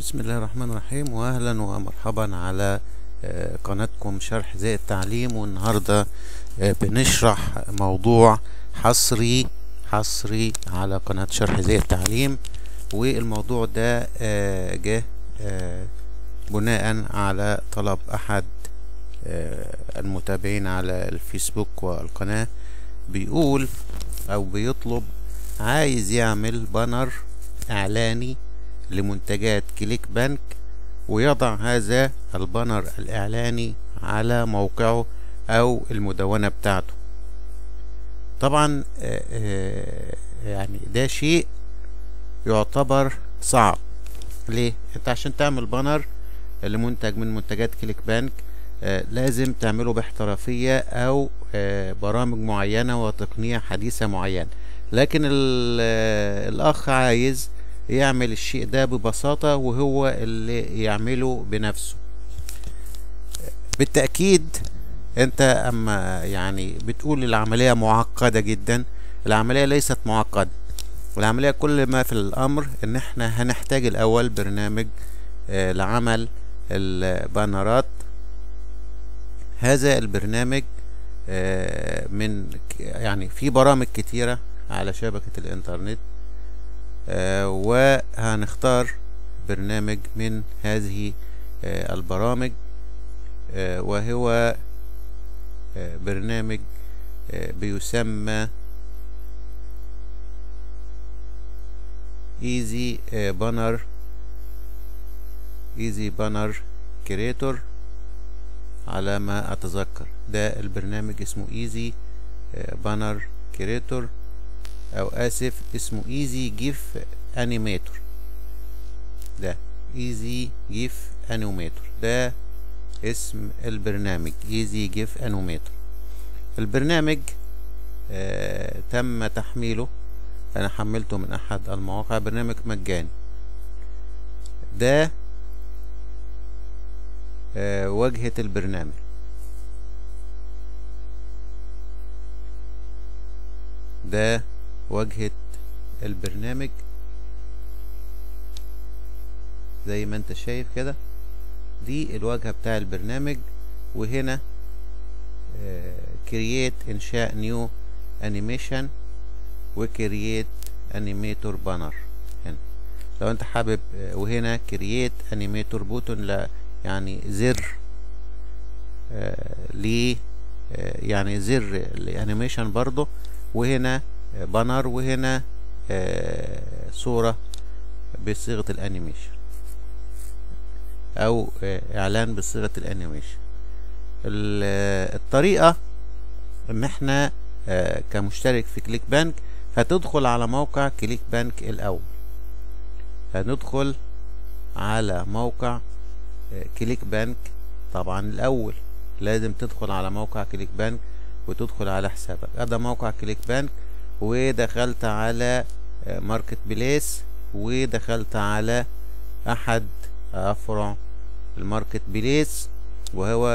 بسم الله الرحمن الرحيم واهلا ومرحبا على آه، قناتكم شرح زي التعليم والنهارده آه، بنشرح موضوع حصري حصري على قناة شرح زي التعليم والموضوع ده آه، جه آه، بناء على طلب احد آه، المتابعين على الفيسبوك والقناة بيقول او بيطلب عايز يعمل بانر اعلاني لمنتجات كليك بانك ويضع هذا البانر الإعلاني على موقعه أو المدونة بتاعته طبعا آه، آه، يعني ده شيء يعتبر صعب ليه؟ انت عشان تعمل بانر لمنتج من منتجات كليك بانك آه، لازم تعمله باحترافية أو آه، برامج معينة وتقنية حديثة معينة لكن ال- آه، الأخ عايز يعمل الشيء ده ببساطة وهو اللي يعمله بنفسه بالتأكيد انت اما يعني بتقول العملية معقدة جدا العملية ليست معقدة العملية كل ما في الامر ان احنا هنحتاج الاول برنامج آه، لعمل البانرات هذا البرنامج آه، من ك- يعني في برامج كتيرة على شبكة الانترنت آه، وهنختار برنامج من هذه آه، البرامج آه، وهو آه، برنامج آه، بيسمى ايزي بانر ايزي بانر كريتور على ما اتذكر ده البرنامج اسمه ايزي بانر كريتور او اسف اسمه ايزي جيف انيميتور ده ايزي جيف انيميتور ده اسم البرنامج ايزي جيف انيميتور البرنامج آه تم تحميله انا حملته من احد المواقع برنامج مجاني ده آه واجهة البرنامج ده واجهة البرنامج زي ما انت شايف كده دي الواجهة بتاع البرنامج وهنا كرييت انشاء نيو انيميشن وكرييت انيميتور بانر هنا لو انت حابب آه، وهنا كرييت انيميتور بوتون لا يعني زر آه، ل آه، يعني زر الانيميشن برضو وهنا آه، بانر وهنا آه، صورة بصيغة الانيميشن او آه، اعلان بصيغة الانيميشن ال- آه، الطريقة ان احنا آه، كمشترك في كليك بانك هتدخل على موقع كليك بانك الاول هندخل على موقع آه، كليك بانك طبعا الاول لازم تدخل على موقع كليك بانك وتدخل على حسابك هذا موقع كليك بانك ودخلت على آه، ماركت بليس ودخلت على احد افرع الماركت بليس وهو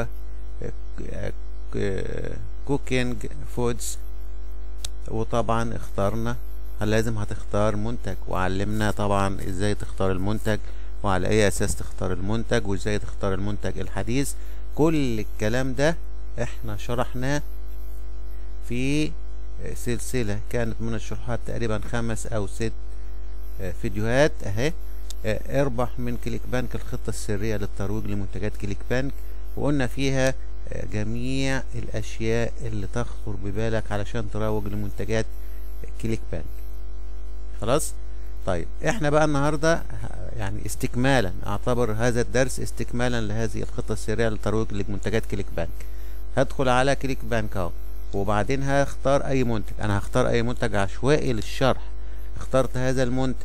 كوكينج فودز وطبعا اخترنا لازم هتختار منتج وعلمنا طبعا ازاي تختار المنتج وعلى اي اساس تختار المنتج وازاي تختار المنتج الحديث كل الكلام ده احنا شرحناه في سلسلة كانت من الشروحات تقريبا خمس او ست آه، فيديوهات اهي آه، اربح من كليك بانك الخطة السرية للترويج لمنتجات كليك بانك وقلنا فيها آه، جميع الاشياء اللي تخطر ببالك علشان تروج لمنتجات كليك بانك خلاص طيب احنا بقى النهارده ه- يعني استكمالا اعتبر هذا الدرس استكمالا لهذه الخطة السرية للترويج لمنتجات كليك بانك هدخل على كليك بانك اهو وبعدين هختار اي منتج انا هختار اي منتج عشوائي للشرح اخترت هذا المنتج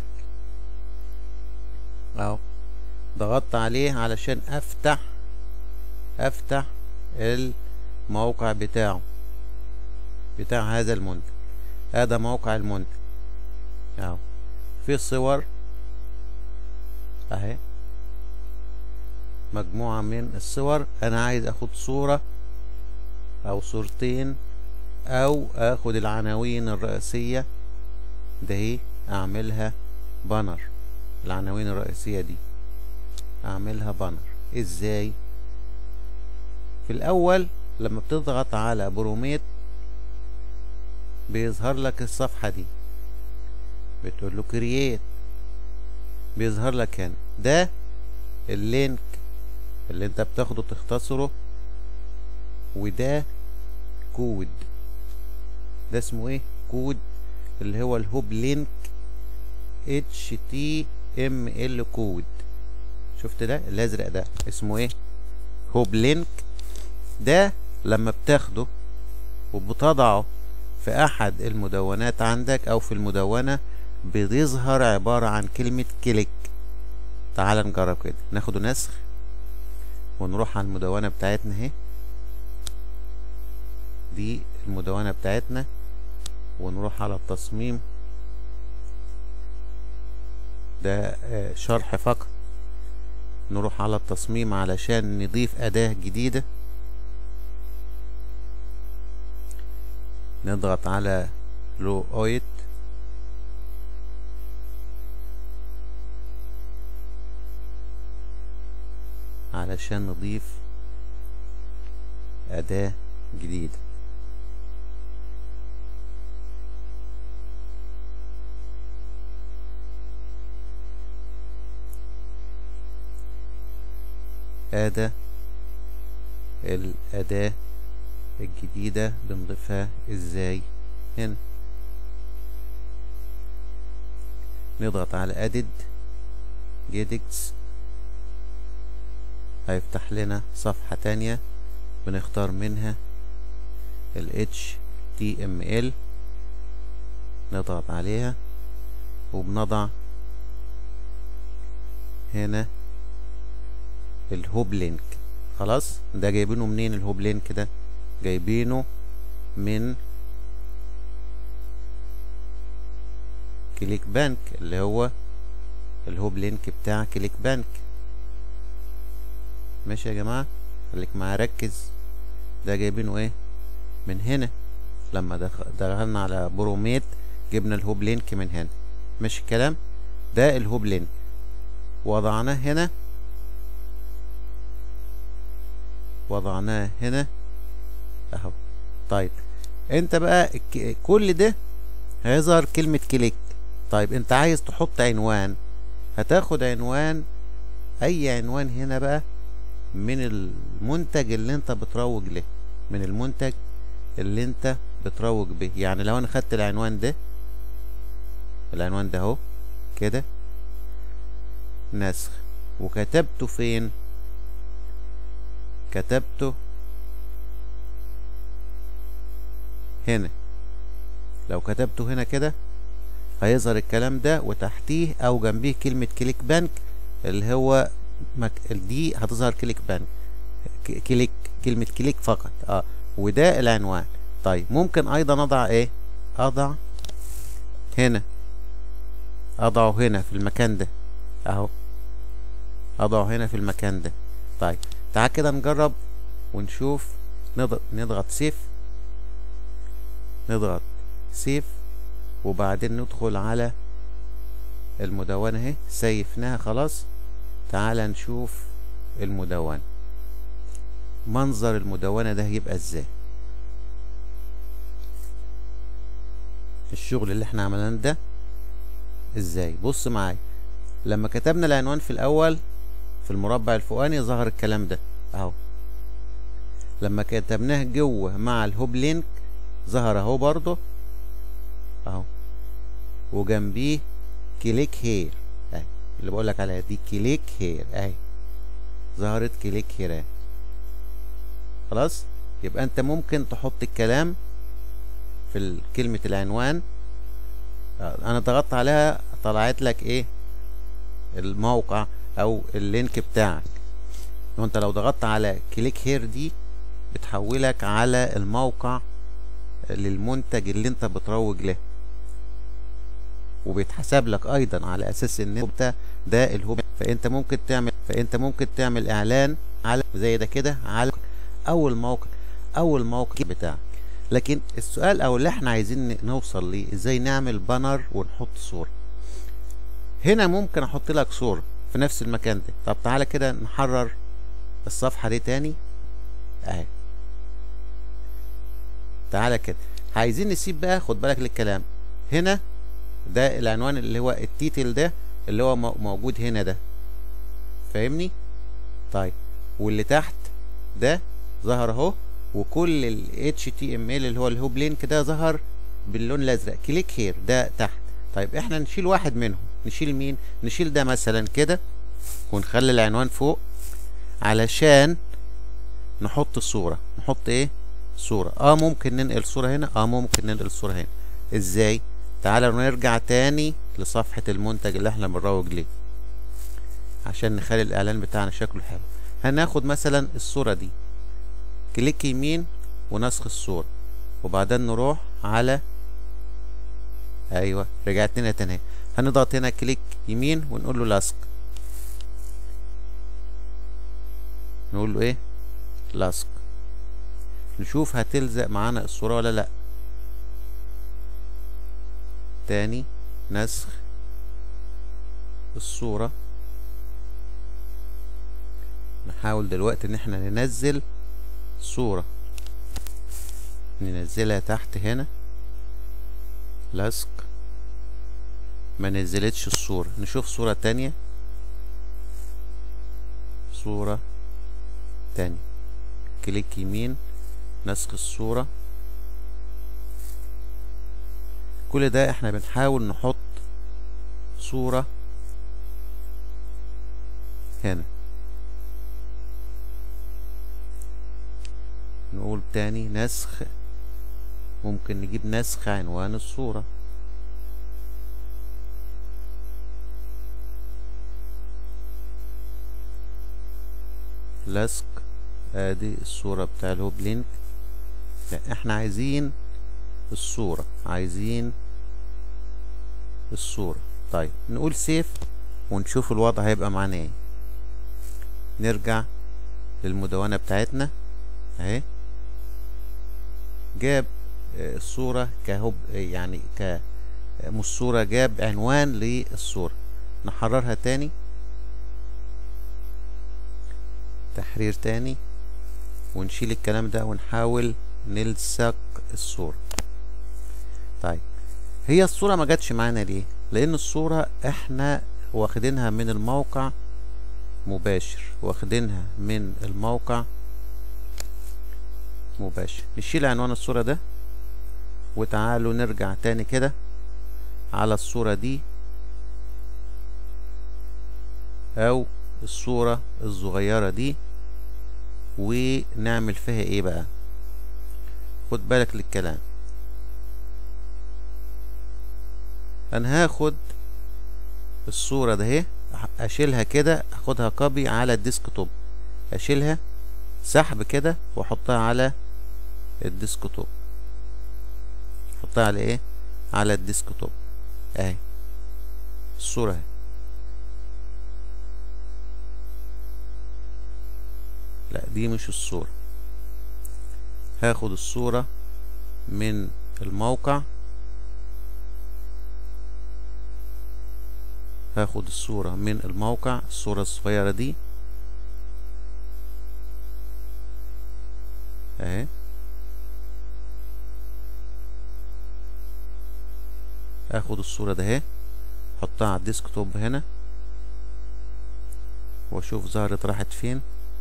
اهو ضغطت عليه علشان افتح افتح الموقع بتاعه بتاع هذا المنتج هذا موقع المنتج اهو في صور اهي مجموعة من الصور انا عايز اخد صورة او صورتين او اخد العناوين الرئيسية ده اهي اعملها بانر العناوين الرئيسية دي اعملها بانر ازاي في الاول لما بتضغط على بروميت بيظهر لك الصفحة دي بتقول له كرييت بيظهر لك هنا ده اللينك اللي انت بتاخده تختصره وده كود ده اسمه ايه كود اللي هو الهوب لينك اتش تي ام ال كود شفت ده الازرق ده اسمه ايه هوب لينك ده لما بتاخده وبتضعه في احد المدونات عندك او في المدونة بيظهر عبارة عن كلمة كليك تعال نجرب كده ناخده نسخ ونروح على المدونة بتاعتنا اهي دي المدونة بتاعتنا ونروح على التصميم ده شرح فقط نروح على التصميم علشان نضيف أداة جديدة نضغط على لو اويت علشان نضيف أداة جديدة أداة الأداة الجديدة بنضيفها ازاي هنا نضغط على edit جيدكس هيفتح لنا صفحة تانية بنختار منها ال HTML نضغط عليها وبنضع هنا الهوب لينك خلاص ده جايبينه منين الهوب لينك ده جايبينه من كليك بانك اللي هو الهوب لينك بتاع كليك بانك ماشي يا جماعة خليك معايا ركز ده جايبينه ايه من هنا لما دخلنا على بروميت جبنا الهوب لينك من هنا ماشي الكلام ده الهوب لينك وضعناه هنا وضعناه هنا اهو طيب انت بقى كل ده هيظهر كلمة كليك طيب انت عايز تحط عنوان هتاخد عنوان اي عنوان هنا بقى من المنتج اللي انت بتروج له من المنتج اللي انت بتروج به يعني لو انا خدت العنوان ده العنوان ده اهو كده نسخ وكتبته فين كتبته هنا لو كتبته هنا كده هيظهر الكلام ده وتحتيه او جنبيه كلمة كليك بانك اللي هو مك... دي هتظهر كليك بانك كليك كلمة كليك فقط اه وده العنوان طيب ممكن ايضا اضع ايه اضع هنا اضعه هنا في المكان ده اهو اضعه هنا في المكان ده طيب تعال كده نجرب ونشوف نضغط نضغط سيف نضغط سيف وبعدين ندخل على المدونة اهي سيفناها خلاص تعال نشوف المدونة منظر المدونة ده هيبقى ازاي الشغل اللي احنا عملناه ده ازاي بص معايا لما كتبنا العنوان في الاول في المربع الفوقاني ظهر الكلام ده اهو لما كتبناه جوه مع الهوب لينك ظهر اهو برضه اهو وجنبيه كليك هير اهي اللي بقول لك عليها دي كليك هير اهي ظهرت كليك هير اهي خلاص يبقى انت ممكن تحط الكلام في كلمة العنوان انا ضغطت عليها طلعت لك ايه الموقع او اللينك بتاعك وانت لو ضغطت على كليك هير دي بتحولك على الموقع للمنتج اللي انت بتروج له وبيتحسب لك ايضا على اساس ان انت ده الهوب فانت ممكن تعمل فانت ممكن تعمل اعلان على زي ده كده على اول موقع اول موقع بتاعك لكن السؤال او اللي احنا عايزين نوصل ليه ازاي نعمل بانر ونحط صورة هنا ممكن احط لك صورة في نفس المكان ده طب تعالى كده نحرر الصفحة دي تاني اهي تعالى كده عايزين نسيب بقى خد بالك للكلام هنا ده العنوان اللي هو التيتل ده اللي هو موجود هنا ده فاهمني طيب واللي تحت ده ظهر اهو وكل ال HTML اللي هو الهوب لينك ده ظهر باللون الازرق كليك هير ده تحت طيب احنا نشيل واحد منهم نشيل مين نشيل ده مثلا كده ونخلي العنوان فوق علشان نحط صورة نحط ايه صورة اه ممكن ننقل صورة هنا اه ممكن ننقل صورة هنا ازاي تعالى نرجع تاني لصفحة المنتج اللي احنا بنروج ليه عشان نخلي الاعلان بتاعنا شكله حلو هناخد مثلا الصورة دي كليك يمين ونسخ الصورة وبعدين نروح على ايوه رجعت لنا تاني هنضغط هنا كليك يمين ونقول له لصق نقول له ايه لصق نشوف هتلزق معانا الصورة ولا لا تاني نسخ الصورة نحاول دلوقتي ان احنا ننزل صورة ننزلها تحت هنا لصق ما نزلتش الصورة نشوف صورة تانية صورة تانية كليك يمين نسخ الصورة كل ده احنا بنحاول نحط صورة هنا نقول تاني نسخ ممكن نجيب نسخ عنوان الصورة لصق ادي الصورة بتاع الهوب لينك لا احنا عايزين الصورة عايزين الصورة طيب نقول سيف ونشوف الوضع هيبقى معانا ايه نرجع للمدونة بتاعتنا اهي جاب الصورة كهوب يعني ك مش صورة جاب عنوان للصورة نحررها تاني تحرير تاني ونشيل الكلام ده ونحاول نلصق الصورة طيب هي الصورة ما جاتش معانا ليه لان الصورة احنا واخدينها من الموقع مباشر واخدينها من الموقع مباشر نشيل عنوان الصورة ده وتعالوا نرجع تاني كده على الصورة دي او الصورة الصغيرة دي ونعمل فيها ايه بقى خد بالك للكلام انا هاخد الصورة ده اهي اشيلها كده اخدها كوبي على الديسك توب اشيلها سحب كده واحطها على الديسك توب احطها على ايه على الديسك توب اهي الصورة اهي لا دي مش الصورة هاخد الصورة من الموقع هاخد الصورة من الموقع الصورة الصغيرة دي اهي اخد الصورة ده اهي احطها على الديسك توب هنا واشوف ظهرت راحت فين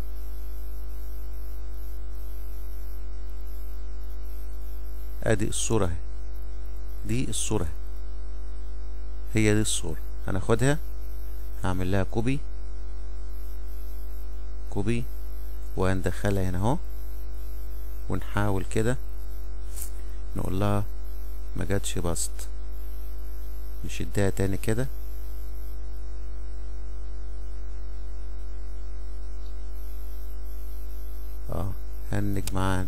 ادي الصورة اهي دي الصورة هي دي الصورة هناخدها هعمل لها كوبي كوبي وهندخلها هنا اهو ونحاول كده نقول لها ما جاتش بسط نشدها تاني كده اه هنج معانا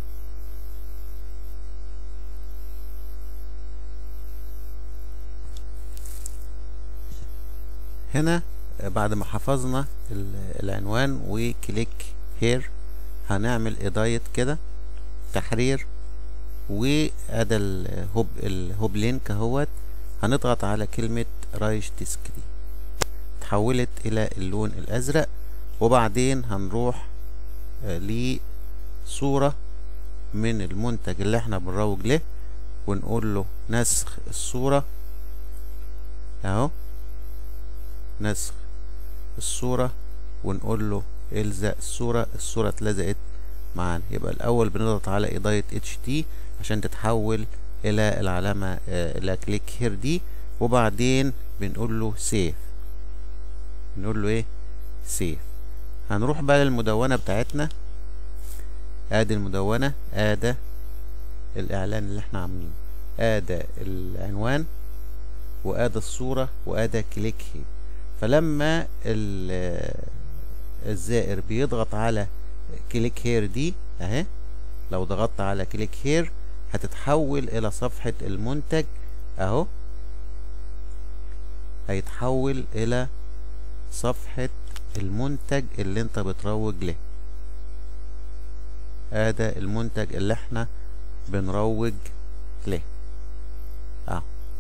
هنا بعد ما حفظنا العنوان وكليك هير هنعمل ايدايت كده تحرير وادى الهوب الهوب لينك اهوت هنضغط على كلمة رايش ديسك دي اتحولت الى اللون الازرق وبعدين هنروح لصورة من المنتج اللي احنا بنروج له ونقول له نسخ الصورة اهو نسخ الصورة ونقول له الزق الصورة الصورة اتلزقت معانا يبقى الاول بنضغط على اضاءة اتش تي عشان تتحول الى العلامة الى كليك هير دي وبعدين بنقول له سيف نقول له ايه سيف هنروح بقى للمدونة بتاعتنا ادي المدونة ادي الاعلان اللي احنا عاملينه ادي العنوان وادي الصورة وادي كليك هير فلما الزائر بيضغط على كليك هير دي اهي لو ضغطت على كليك هير هتتحول الى صفحة المنتج اهو هيتحول الى صفحة المنتج اللي انت بتروج له هذا المنتج اللي احنا بنروج له اهو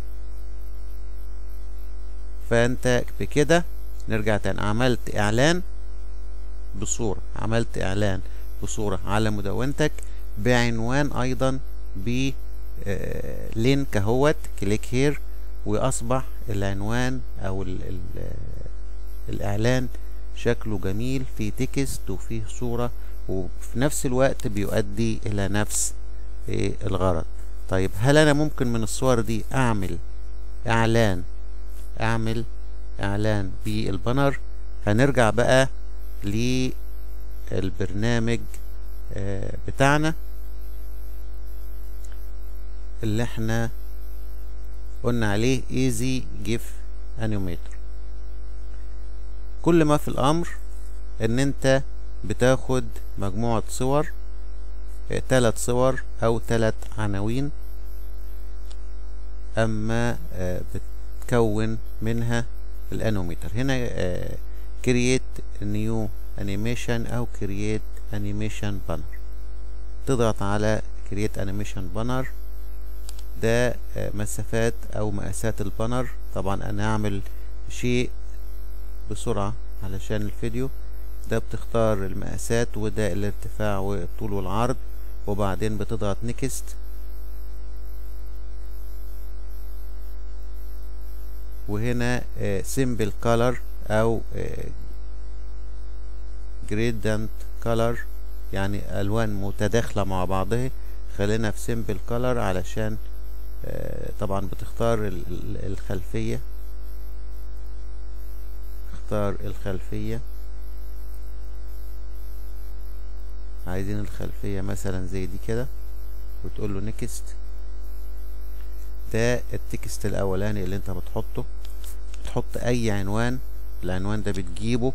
فانت بكده نرجع تاني عملت اعلان بصورة عملت اعلان بصورة على مدونتك بعنوان ايضا ب لينك اهوت كليك هير واصبح العنوان او ال ال الاعلان شكله جميل فيه تكست وفيه صورة وفي نفس الوقت بيؤدي الى نفس الغرض طيب هل انا ممكن من الصور دي اعمل اعلان اعمل اعلان بالبانر هنرجع بقى للبرنامج بتاعنا اللي احنا قلنا عليه ايزي جيف انيميتر كل ما في الامر ان انت بتاخد مجموعة صور تلات صور او تلات عناوين اما بتكون منها الانوميتر هنا كرييت نيو انيميشن او كرييت انيميشن بانر تضغط على كرييت انيميشن بانر ده مسافات او مقاسات البانر طبعا انا اعمل شيء بسرعة علشان الفيديو ده بتختار المقاسات وده الارتفاع والطول والعرض وبعدين بتضغط نيكست وهنا سيمبل كولر او جريدنت كولر يعني الوان متداخله مع بعضها خلينا في سيمبل كولر علشان طبعا بتختار الخلفيه اختار الخلفيه عايزين الخلفيه مثلا زي دي كده وتقول له نيكست ده التكست الاولاني اللي انت بتحطه بتحط اي عنوان العنوان ده بتجيبه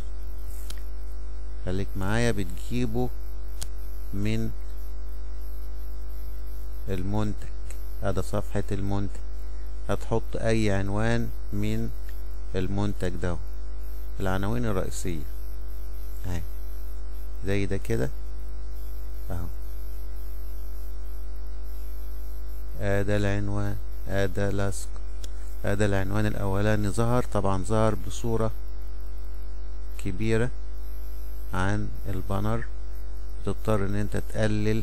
خليك معايا بتجيبه من المنتج هذا صفحة المنتج هتحط اي عنوان من المنتج ده العناوين الرئيسية اهي زي ده كده اهو هذا العنوان هذا لصق هذا العنوان الاولاني ظهر طبعا ظهر بصورة كبيرة عن البانر تضطر ان انت تقلل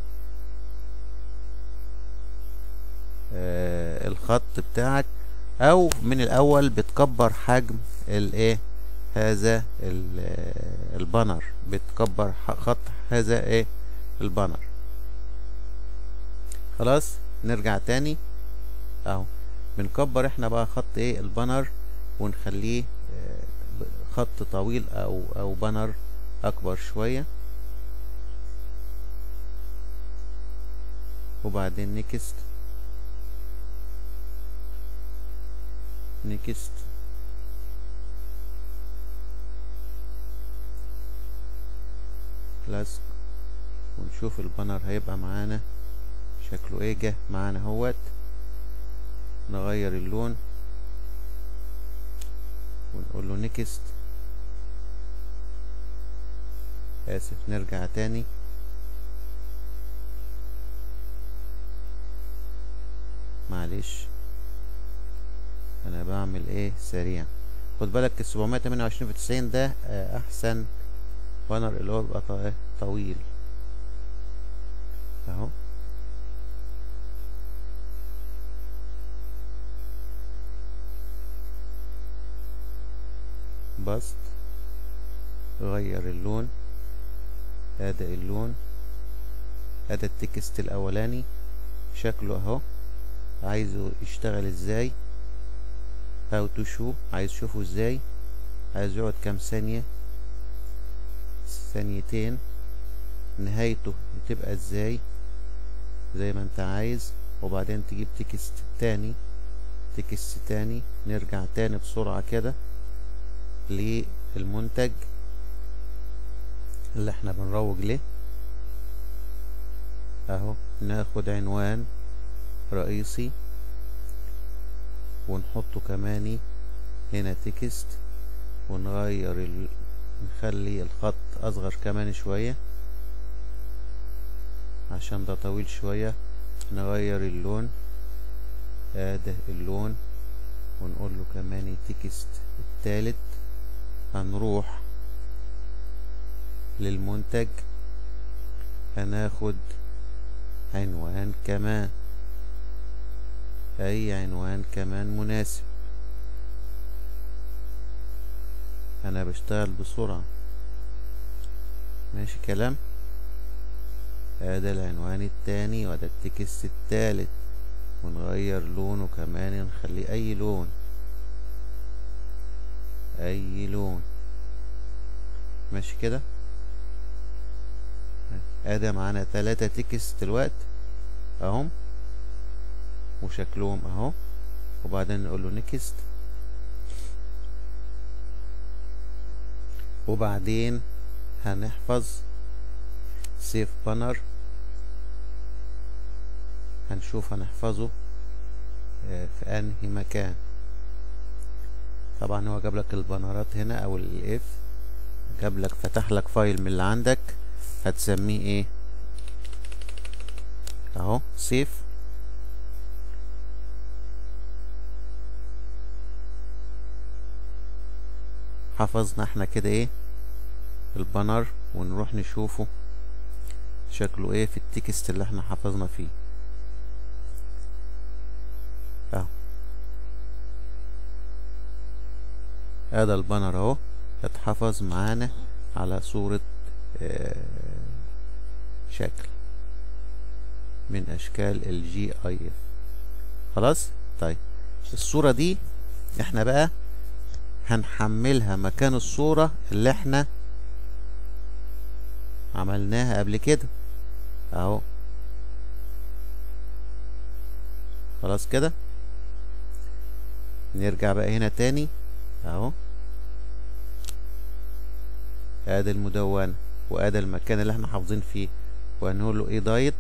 آه الخط بتاعك او من الاول بتكبر حجم الايه هذا البانر بتكبر خط هذا ايه البانر خلاص نرجع تاني اهو بنكبر احنا بقى خط ايه البانر ونخليه خط طويل او او بانر اكبر شوية وبعدين نيكست نيكست لصق ونشوف البانر هيبقى معانا شكله ايه جه معانا اهوت نغير اللون ونقول له نيكست اسف نرجع تاني معلش انا بعمل ايه سريع خد بالك ال 728 في 90 ده آه، احسن بانر اللي هو بيبقى ط- طويل اهو بسط غير اللون ادي اللون ادي التكست الاولاني شكله اهو عايزه يشتغل ازاي how to show عايز تشوفه ازاي عايز يقعد كام ثانية ثانيتين نهايته تبقى ازاي زي ما انت عايز وبعدين تجيب تكست تاني تكست تاني نرجع تاني بسرعة كده للمنتج اللي احنا بنروج ليه اهو ناخد عنوان رئيسي ونحطه كماني هنا تكست ونغير ال... نخلي الخط اصغر كمان شوية عشان ده طويل شوية نغير اللون ادي اللون ونقول له كمان تكست التالت هنروح للمنتج هناخد عنوان كمان اي عنوان كمان مناسب انا بشتغل بسرعة ماشي كلام هذا العنوان التاني وده التكست التالت ونغير لونه كمان نخليه اي لون اي لون ماشي كده ادي معانا تلاتة تكست دلوقت اهم وشكلهم اهو وبعدين نقول له نكست وبعدين هنحفظ سيف بانر هنشوف هنحفظه آه، في انهي مكان طبعا هو جاب لك البانرات هنا او الاف جاب لك فتح لك فايل من اللي عندك هتسميه ايه اهو سيف حفظنا احنا كده ايه البانر ونروح نشوفه شكله ايه في التكست اللي احنا حفظنا فيه اهو هذا البانر اهو اتحفظ معانا على صورة آه، شكل من اشكال الجي اي اف خلاص طيب الصورة دي احنا بقى هنحملها مكان الصورة اللي احنا عملناها قبل كده اهو خلاص كده نرجع بقى هنا تاني اهو ادي المدونة وادي المكان اللي احنا حافظين فيه وهنقول له ايه دايت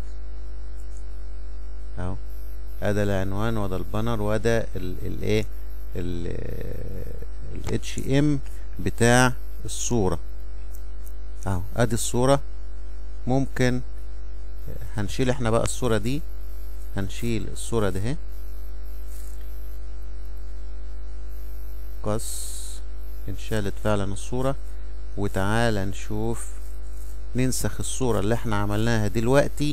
اهو ادي العنوان وده البانر وده الايه ال اتش ام بتاع الصورة اهو ادي الصورة ممكن هنشيل احنا بقى الصورة دي هنشيل الصورة ده اهي قص انشالت فعلا الصورة وتعالى نشوف ننسخ الصورة اللي احنا عملناها دلوقتي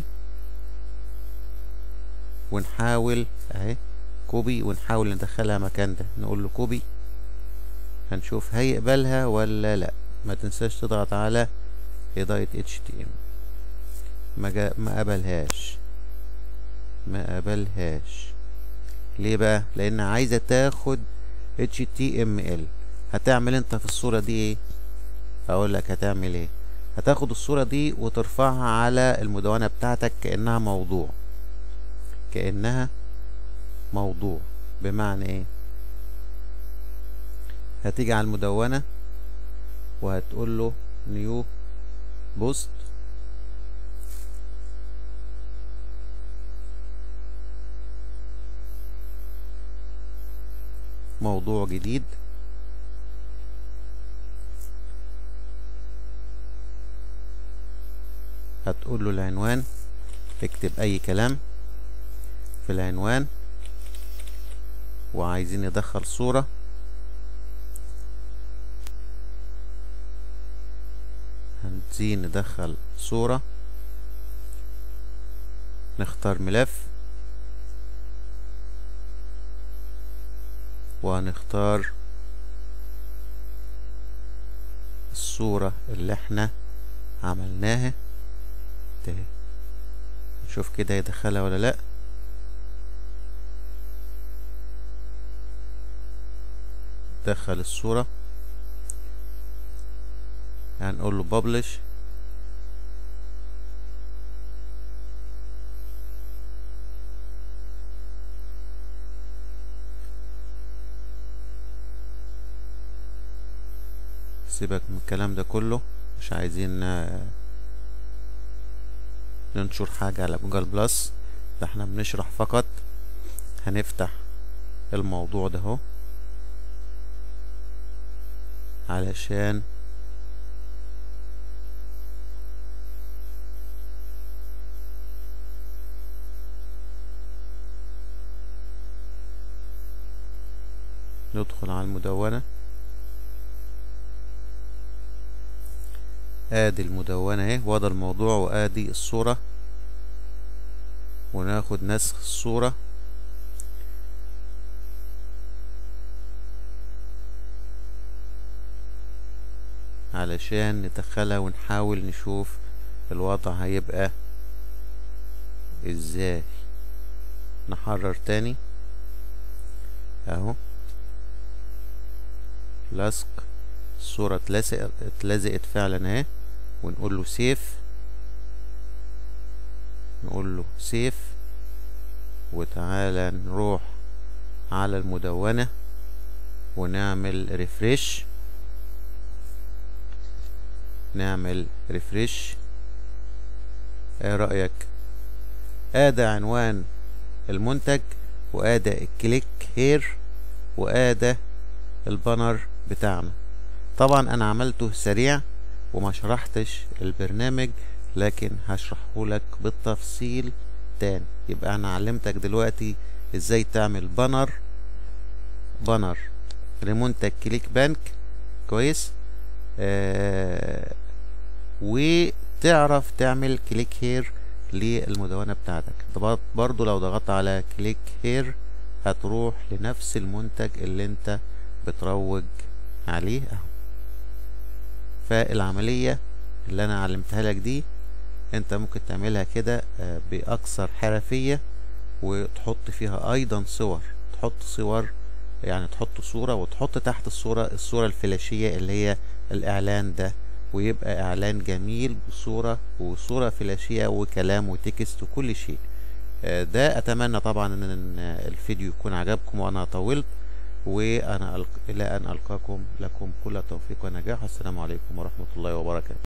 ونحاول اهي كوبي ونحاول ندخلها مكان ده نقول له كوبي هنشوف هيقبلها ولا لا ما تنساش تضغط على إضاءة HTML ما, جا ما قبلهاش ما قبلهاش ليه بقى لان عايزة تاخد HTML هتعمل انت في الصورة دي ايه اقول لك هتعمل ايه هتاخد الصورة دي وترفعها على المدونة بتاعتك كأنها موضوع كأنها موضوع بمعنى ايه هتيجي على المدونة وهتقول له نيو بوست موضوع جديد هتقول له العنوان اكتب اي كلام في العنوان وعايزين ندخل صورة عاوزين ندخل صورة نختار ملف وهنختار الصورة اللي احنا عملناها تاني نشوف كده يدخلها ولا لا دخل الصورة هنقول له publish سيبك من الكلام ده كله مش عايزين ننشر حاجة على جوجل بلس ده احنا بنشرح فقط هنفتح الموضوع ده اهو علشان ندخل على المدونة ادي المدونة اهي وده الموضوع وادي الصورة وناخد نسخ الصورة علشان ندخلها ونحاول نشوف الوضع هيبقى ازاي نحرر تاني اهو لصق الصورة اتلزقت اتلزقت فعلا اهي ونقول له سيف نقول له سيف وتعالى نروح على المدونة ونعمل ريفريش نعمل ريفريش ايه رأيك ادي عنوان المنتج وادي الكليك هير وادي البانر بتاعنا طبعا انا عملته سريع وما شرحتش البرنامج لكن هشرحه لك بالتفصيل تاني يبقى انا علمتك دلوقتي ازاي تعمل بانر بانر لمنتج كليك بانك كويس آه وتعرف تعمل كليك هير للمدونة بتاعتك برضو لو ضغطت على كليك هير هتروح لنفس المنتج اللي انت بتروج عليه اهو فالعملية اللي انا علمتها لك دي انت ممكن تعملها كده باكثر حرفية وتحط فيها ايضا صور تحط صور يعني تحط صورة وتحط تحت الصورة الصورة الفلاشية اللي هي الاعلان ده ويبقى اعلان جميل بصورة وصورة فلاشية وكلام وتكست وكل شيء ده اتمنى طبعا ان الفيديو يكون عجبكم وانا طولت وانا ألق... الى ان القاكم لكم كل التوفيق ونجاح السلام عليكم ورحمة الله وبركاته